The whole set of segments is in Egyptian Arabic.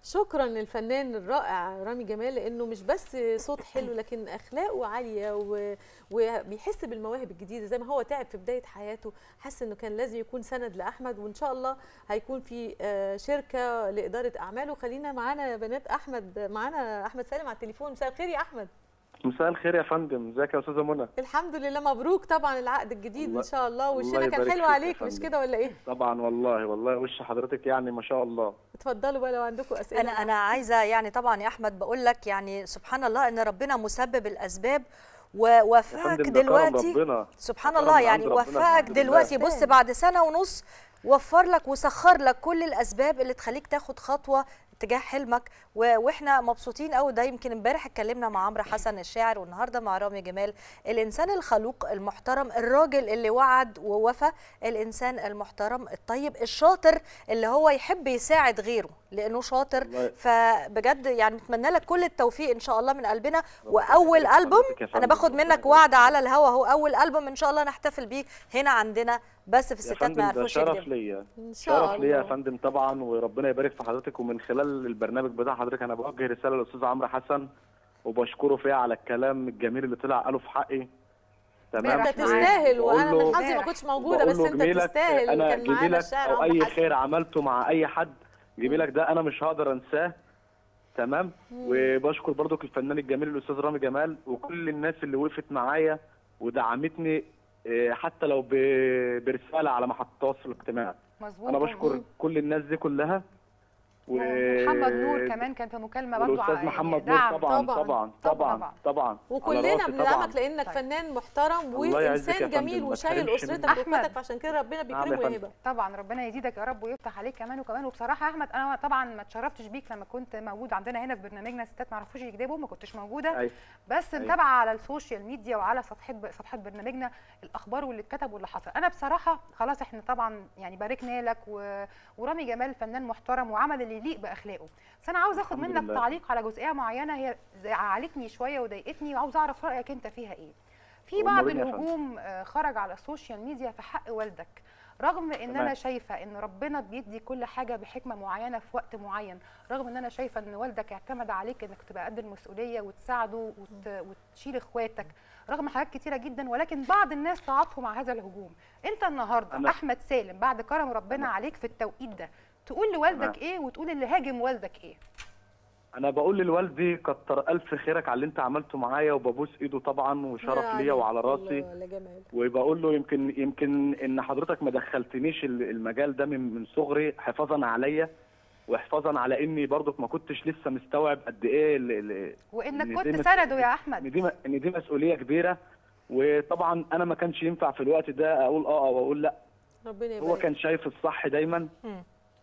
شكرا للفنان الرائع رامي جمال لانه مش بس صوت حلو لكن اخلاقه عاليه و... وبيحس بالمواهب الجديده زي ما هو تعب في بدايه حياته حس انه كان لازم يكون سند لاحمد وان شاء الله هيكون في آه، شركه لاداره اعماله خلينا معانا يا بنات احمد معانا احمد سالم على التليفون مساء الخير يا احمد مساء الخير يا فندم ازيك يا استاذه منى الحمد لله مبروك طبعا العقد الجديد الله- ان شاء الله الله وشنا كان يبارك حلو فيك يا عليك مش فندم. كده ولا ايه طبعا والله والله وش حضرتك يعني ما شاء الله اتفضلوا بقى لو عندكم اسئله انا انا عايزه يعني طبعا يا احمد بقول لك يعني سبحان الله ان ربنا مسبب الاسباب يا ووفقك فندم ده كرم دلوقتي ربنا سبحان كرم الله من يعني عند ربنا وفقك الحمد لله. دلوقتي بص يستاهل. بعد سنه ونص وفر لك وسخر لك كل الاسباب اللي تخليك تاخد خطوه تجاه حلمك و- واحنا مبسوطين قوي ده يمكن امبارح اتكلمنا مع عمرو حسن الشاعر والنهارده مع رامي جمال الانسان الخلوق المحترم الراجل اللي وعد ووفى الانسان المحترم الطيب الشاطر اللي هو يحب يساعد غيره لانه شاطر الله- فبجد يعني نتمنى لك كل التوفيق ان شاء الله من قلبنا ربنا واول يبارك في البوم حضرتك يا انا فندم. باخد ربنا منك يبارك وعد على الهوا هو اول البوم ان شاء الله نحتفل بيه هنا عندنا بس في يا الستات فندم ما ده يعرفوش شرف يكذبوا ليا ان شاء شرف ليا يا الله فندم طبعا وربنا يبارك في حضرتك ومن خلال البرنامج بتاع حضرتك انا بوجه رساله للاستاذ عمرو حسن وبشكره فيها على الكلام الجميل اللي طلع قاله في حقي تمام انت امبارح تستاهل وبقول وانا له- من حظي ما امبارح. كنتش موجوده بقول بس له انت جميلك تستاهل انا كان معانا جميلك الشاعر او عمرو اي حسن. خير عملته مع اي حد جميلك ده انا مش هقدر انساه تمام وبشكر برضك الفنان الجميل الاستاذ رامي جمال وكل الناس اللي وقفت معايا ودعمتني إيه، حتى لو ب- برساله على محطات التواصل الاجتماعي مظبوط انا بشكر كل الناس دي كلها و... محمد نور كمان كان في مكالمه برضه والاستاذ محمد نور طبعا طبعاً. طبعا طبعاً. طبعا طبعا على وكلنا راسي طبعاً. بندعمك لانك طيب. فنان محترم الله يعزك وانسان يا فندم، جميل ما وشايل تحرمش اسرتك منك. أحمد. واخواتك فعشان كده ربنا نعم يا بيكرمه فندم. ويهبك طبعا ربنا يزيدك يا رب ويفتح عليك كمان وكمان وبصراحه يا احمد انا طبعا ما اتشرفتش بيك لما كنت موجود عندنا هنا في برنامجنا ستات ما يعرفوش يكذبوا ما كنتش موجوده أيوة. بس أيوة. متابعه على السوشيال ميديا وعلى صفحات صفحات برنامجنا الاخبار واللي اتكتب واللي حصل انا بصراحه خلاص احنا طبعا يعني باركنا لك و... ورامي جمال فنان محترم وعمل اللي يليق باخلاقه بس انا عاوز اخد الحمد منك لله. تعليق على جزئيه معينه هي زعلتني شويه وضايقتني وعاوز اعرف رايك انت فيها ايه في بعض أمورين يا فندم. الهجوم آه، خرج على السوشيال ميديا في حق والدك رغم ان تمام. انا شايفه ان ربنا بيدي كل حاجه بحكمه معينه في وقت معين رغم ان انا شايفه ان والدك اعتمد عليك انك تبقى قد المسؤوليه وتساعده وت... وتشيل اخواتك رغم حاجات كتيره جدا ولكن بعض الناس تعاطفوا مع هذا الهجوم انت النهارده أنا- احمد سالم بعد كرم ربنا تمام. عليك في التوقيت ده تقول لوالدك تمام. ايه وتقول اللي هاجم والدك ايه انا بقول لوالدي كتر الف خيرك على اللي انت عملته معايا وببوس ايده طبعا وشرف يا ليا علي. وعلى راسي الله لجمال وبقول له يمكن يمكن ان حضرتك ما دخلتنيش ال- المجال ده من من صغري حفاظا عليا وحفاظا على اني برضك ما كنتش لسه مستوعب قد ايه ال- ال- وانك إن كنت دي مس- سنده يا ان احمد دي م- ان دي مسؤوليه كبيره وطبعا انا ما كانش ينفع في الوقت ده اقول اه او اقول لا ربنا هو يبارك كان شايف الصح دايما مم.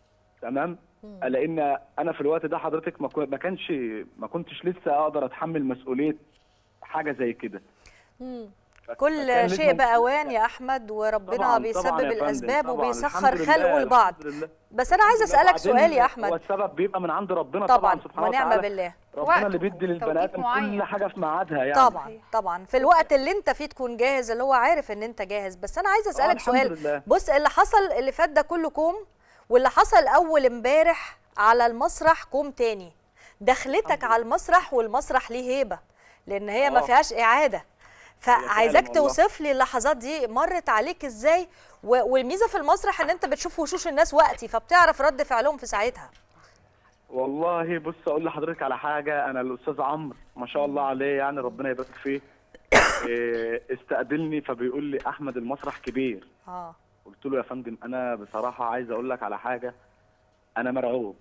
تمام مم. لان انا في الوقت ده حضرتك ما كو- ما كانش ما كنتش لسه اقدر اتحمل مسؤوليه حاجه زي كده مم. كل فكان شيء لازم- بأوان يا أحمد وربنا طبعاً- طبعاً بيسبب يا فندم، الأسباب طبعاً. وبيسخر الحمد لله، خلقه لبعض الحمد لله. بس أنا عايزة أسألك وبعدين سؤال يا هو أحمد السبب بيبقى من عند ربنا طبعا طبعا سبحانه ونعم وتعالى بالله ربنا اللي وقته بيدي للبني وتوقيت ادم معين. كل حاجه في ميعادها يعني طبعا طبعا في الوقت اللي انت فيه تكون جاهز اللي هو عارف ان انت جاهز بس انا عايزه آه، اسالك الحمد سؤال لله. بص اللي حصل اللي فات ده كله كوم واللي حصل اول امبارح على المسرح كوم تاني دخلتك على المسرح والمسرح ليه هيبه لان هي ما آه. فيهاش اعاده فعايزاك والله. توصف لي اللحظات دي مرت عليك ازاي و- والميزه في المسرح ان انت بتشوف وشوش الناس وقتي فبتعرف رد فعلهم في ساعتها والله بص اقول لحضرتك على حاجه انا الاستاذ عمرو ما شاء الله عليه يعني ربنا يبارك فيه إيه، استقبلني فبيقول لي احمد المسرح كبير اه قلت له يا فندم انا بصراحه عايز اقول لك على حاجه انا مرعوب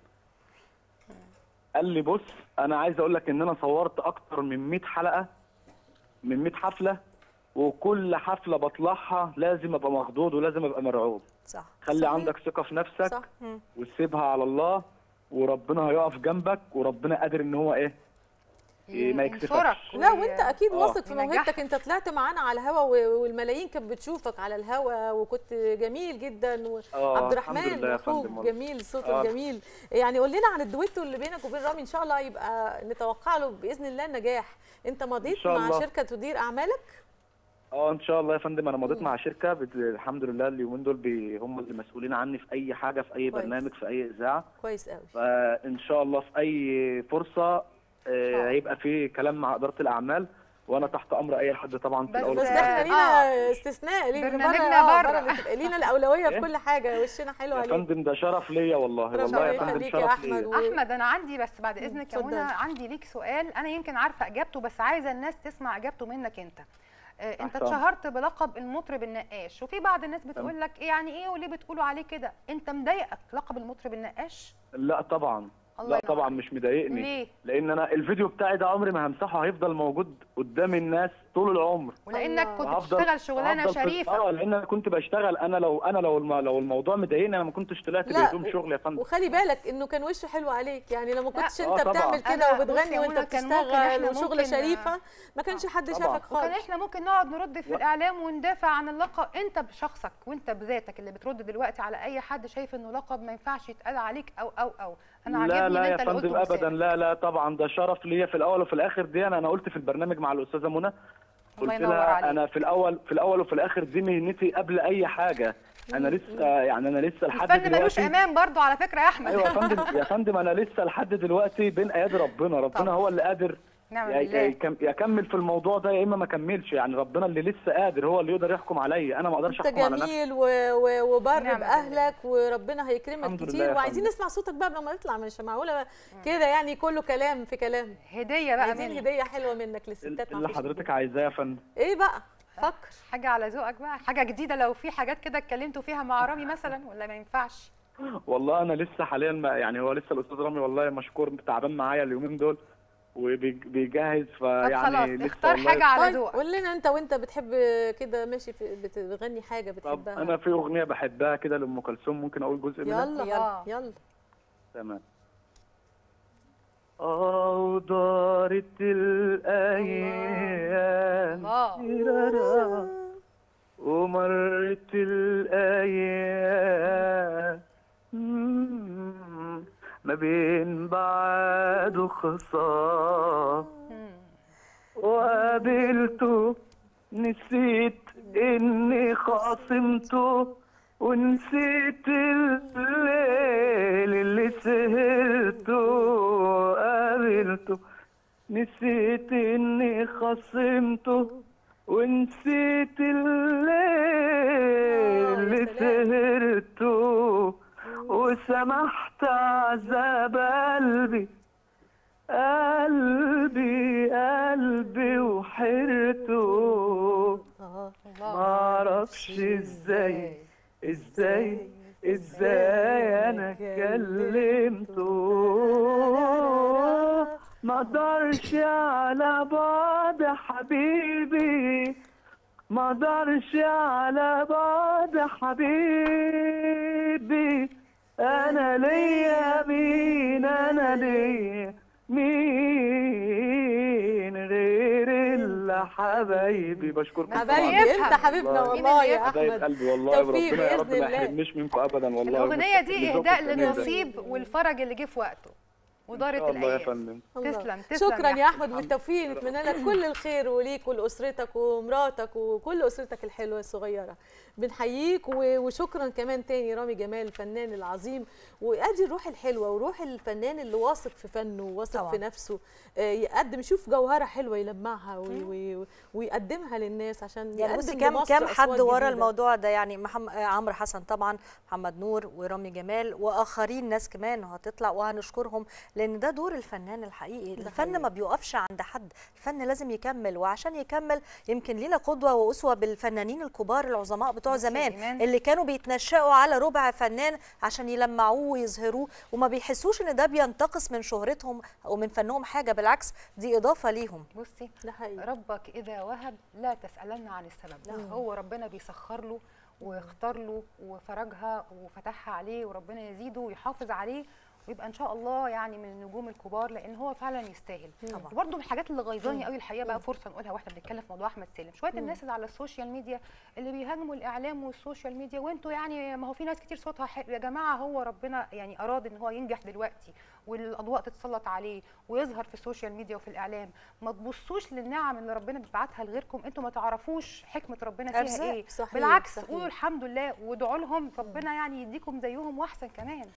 قال لي بص انا عايز اقول لك ان انا صورت اكتر من 100 حلقه من 100 حفله وكل حفله بطلعها لازم ابقى مخضوض ولازم ابقى مرعوب صح خلي صحيح. عندك ثقه في نفسك صح مم. وسيبها على الله وربنا هيقف جنبك وربنا قادر ان هو ايه إيه، ما يكسفكش. ينصرك لا وي- وانت اكيد آه. واثق في ينجحك. موهبتك انت طلعت معانا على الهوا و- والملايين كانت بتشوفك على الهوا وكنت جميل جدا آه، وعبد الحمد الرحمن لله يا اخوك فندم والله. جميل صوت آه. جميل يعني قول لنا عن الدويتو اللي بينك وبين رامي ان شاء الله يبقى نتوقع له باذن الله النجاح انت مضيت شاء مع الله. شركه تدير اعمالك اه ان شاء الله يا فندم انا مضيت مع شركه بت... الحمد لله اليومين دول بي... هم اللي مسؤولين عني في اي حاجه في اي كويس. برنامج في اي اذاعه كويس قوي فان شاء الله في اي فرصه آه، هيبقى في كلام مع اداره الاعمال وانا تحت امر اي حد طبعا في بس- الاول بس وفي آه، احنا الآخر. لينا استثناء لينا برنامجنا بره بره. بره اللي تبقى لينا الاولويه في إيه؟ كل حاجه وشنا حلو يا عليك فندم ده شرف ليا والله ربنا والله يا فندم يخليك يا شرف أحمد ليا و- احمد انا عندي بس بعد اذنك يا اتفضل. منى عندي ليك سؤال انا يمكن عارفه اجابته بس عايزه الناس تسمع اجابته منك انت آه، انت أحسن. اتشهرت بلقب المطرب النقاش وفي بعض الناس بتقول لك ايه يعني ايه وليه بتقولوا عليه كده انت مضايقك لقب المطرب النقاش لا طبعا الله لا ينور طبعا عليك. مش مضايقني ليه لان انا الفيديو بتاعي ده عمري ما همسحه هيفضل موجود قدام الناس طول العمر ولانك الله. كنت وهفضل- بتشتغل شغلانه وهفضل في- شريفه اه لان انا كنت بشتغل انا لو انا لو الم... لو الموضوع مضايقني انا ما كنتش طلعت لا، بهدوم شغل يا فندم وخلي بالك انه كان وشه حلو عليك يعني لما كنتش آه، انت طبعاً. بتعمل كده أنا- بصي وبتغني يا وانت منى، كان ممكن بتشتغل إحنا وشغل ممكن- شريفه ما كانش حد طبعاً. شافك وكان خالص احنا ممكن نقعد نرد في الاعلام وندافع عن اللقب انت بشخصك وانت بذاتك اللي بترد دلوقتي على اي حد شايف انه لقب ما ينفعش يتقال عليك او او او انا عاجبني لا ان لا يا انت اللي فندم قلته ابدا بلسانك. لا لا طبعا ده شرف ليا في الاول وفي الاخر دي انا انا قلت في البرنامج مع الاستاذه منى الله قلت ينور لها عليك. انا في الاول في الاول وفي الاخر دي مهنتي قبل اي حاجه انا لسه يعني انا لسه لحد الفن ملوش دلوقتي امان برضو على فكره يا احمد ايوه يا فندم يا فندم انا لسه لحد دلوقتي بين ايادي ربنا ربنا طبعا. هو اللي قادر نعم يا- بالله. يكم- يكمل في الموضوع ده يا اما ما كملش يعني ربنا اللي لسه قادر هو اللي يقدر يحكم عليا انا ما اقدرش انت احكم على نفسي جميل و... و... وبر نعم باهلك وربنا هيكرمك الحمد لله كتير يا وعايزين فندم. نسمع صوتك بقى لما نطلع مش معقوله كده يعني كله كلام في كلام هديه بقى عايزين مني هديه حلوه منك للستات اللي مع حضرتك عايزاه يا فندم ايه بقى فكر حاجه على ذوقك بقى حاجه جديده لو في حاجات كده اتكلمتوا فيها مع رامي مثلا ولا ما ينفعش والله انا لسه حاليا ما يعني هو لسه الاستاذ رامي والله مشكور تعبان معايا اليومين دول وبيجهز طب خلاص فيعني لسه اختار والله- حاجه على طيب ذوقك قول لنا انت وانت بتحب كده ماشي في بت- بتغني حاجه طب بتحبها انا في اغنيه بحبها كده لام كلثوم ممكن اقول جزء منها يلا الله. يلا يلا تمام اه دارت الايام الله تيرارا، ومرت الايام مم، ما بين بعد وخصام مم. وقابلته نسيت اني خاصمته ونسيت الليل اللي سهرته قابلته نسيت اني خاصمته ونسيت الليل آه، اللي يا سلام. سهرته وسمحت عذاب قلبي قلبي قلبي وحيرته اه معرفش ازاي ازاي ازاي انا كلمته ما اقدرش على بعض حبيبي ما اقدرش على بعض حبيبي انا ليا مين انا ليا مين غير اللي حبايبي بشكركم حبايبي يفهم. انت حبيبنا والله. والله يا حبايب احمد قلبي والله توفيق وربنا يا رب بإذن ما الله. يحرمنيش منكم ابدا والله الاغنيه دي ومستقبل اهداء ذوقكم الجميل ده. للنصيب والفرج اللي جه في وقته ودارت الله يا الايام فندم الله. تسلم تسلم شكرا يا احمد الحمد بالتوفيق نتمنى لك كل الخير وليك ولاسرتك ومراتك وكل اسرتك الحلوه الصغيره بنحييك و- وشكرا كمان تاني رامي جمال الفنان العظيم وادي الروح الحلوه وروح الفنان اللي واثق في فنه وواثق طبعاً. في نفسه آه، يقدم يشوف جوهره حلوه يلمعها وي- وي- ويقدمها للناس عشان يعني يقدم بصي كام لمصر كام حد أصوات ورا جديدة. الموضوع ده يعني محمد عمرو حسن طبعا محمد نور ورامي جمال واخرين ناس كمان هتطلع وهنشكرهم لان ده دور الفنان الحقيقي الفن حقيقي. ما بيوقفش عند حد الفن لازم يكمل وعشان يكمل يمكن لينا قدوه واسوه بالفنانين الكبار العظماء بتوع بس زمان إيمان. اللي كانوا بيتنشأوا على ربع فنان عشان يلمعوه ويظهروه وما بيحسوش ان ده بينتقص من شهرتهم او من فنهم حاجه بالعكس دي اضافه ليهم بصي ده حقيقي ربك اذا وهب لا تسالن عن السبب هو ربنا بيسخر له واختار له وفرجها وفتحها عليه وربنا يزيده ويحافظ عليه ويبقى ان شاء الله يعني من النجوم الكبار لان هو فعلا يستاهل طبعا. وبرده من الحاجات اللي غيظاني قوي الحقيقه بقى فرصه نقولها واحنا بنتكلم في موضوع احمد سالم شويه الناس اللي على السوشيال ميديا اللي بيهاجموا الاعلام والسوشيال ميديا وانتوا يعني ما هو في ناس كتير صوتها حلو يا جماعه هو ربنا يعني اراد ان هو ينجح دلوقتي والاضواء تتسلط عليه ويظهر في السوشيال ميديا وفي الاعلام ما تبصوش للنعم اللي ربنا بيبعتها لغيركم انتوا ما تعرفوش حكمه ربنا فيها أرزاق. ايه صحيح، بالعكس صحيح. قولوا الحمد لله وادعوا لهم ربنا يعني يديكم زيهم واحسن كمان